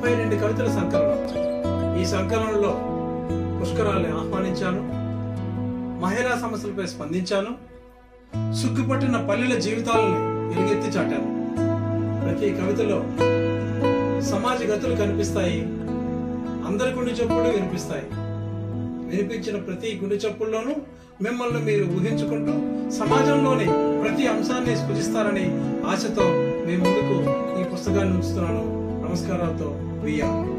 ముప్పై రెండు కవితల సంకలనం ఈ సంకలనంలో పుష్కరాల్ని ఆహ్వానించాను మహిళా సమస్యలపై స్పందించాను సుక్కుపట్టిన పల్లెల జీవితాలని ఎలుగెత్తి చాటాను ప్రతి కవితలో సమాజ గతులు కనిపిస్తాయి అందరి గుండె చప్పులు వినిపిస్తాయి వినిపించిన ప్రతి గుండె చప్పుల్లోనూ మిమ్మల్ని మీరు ఊహించుకుంటూ సమాజంలోని ప్రతి అంశాన్ని స్ఫురిస్తారని ఆశతో మీ ముందుకు ఈ పుస్తకాన్ని ఉంచుతున్నాను నమస్కారాలతో వియ్యా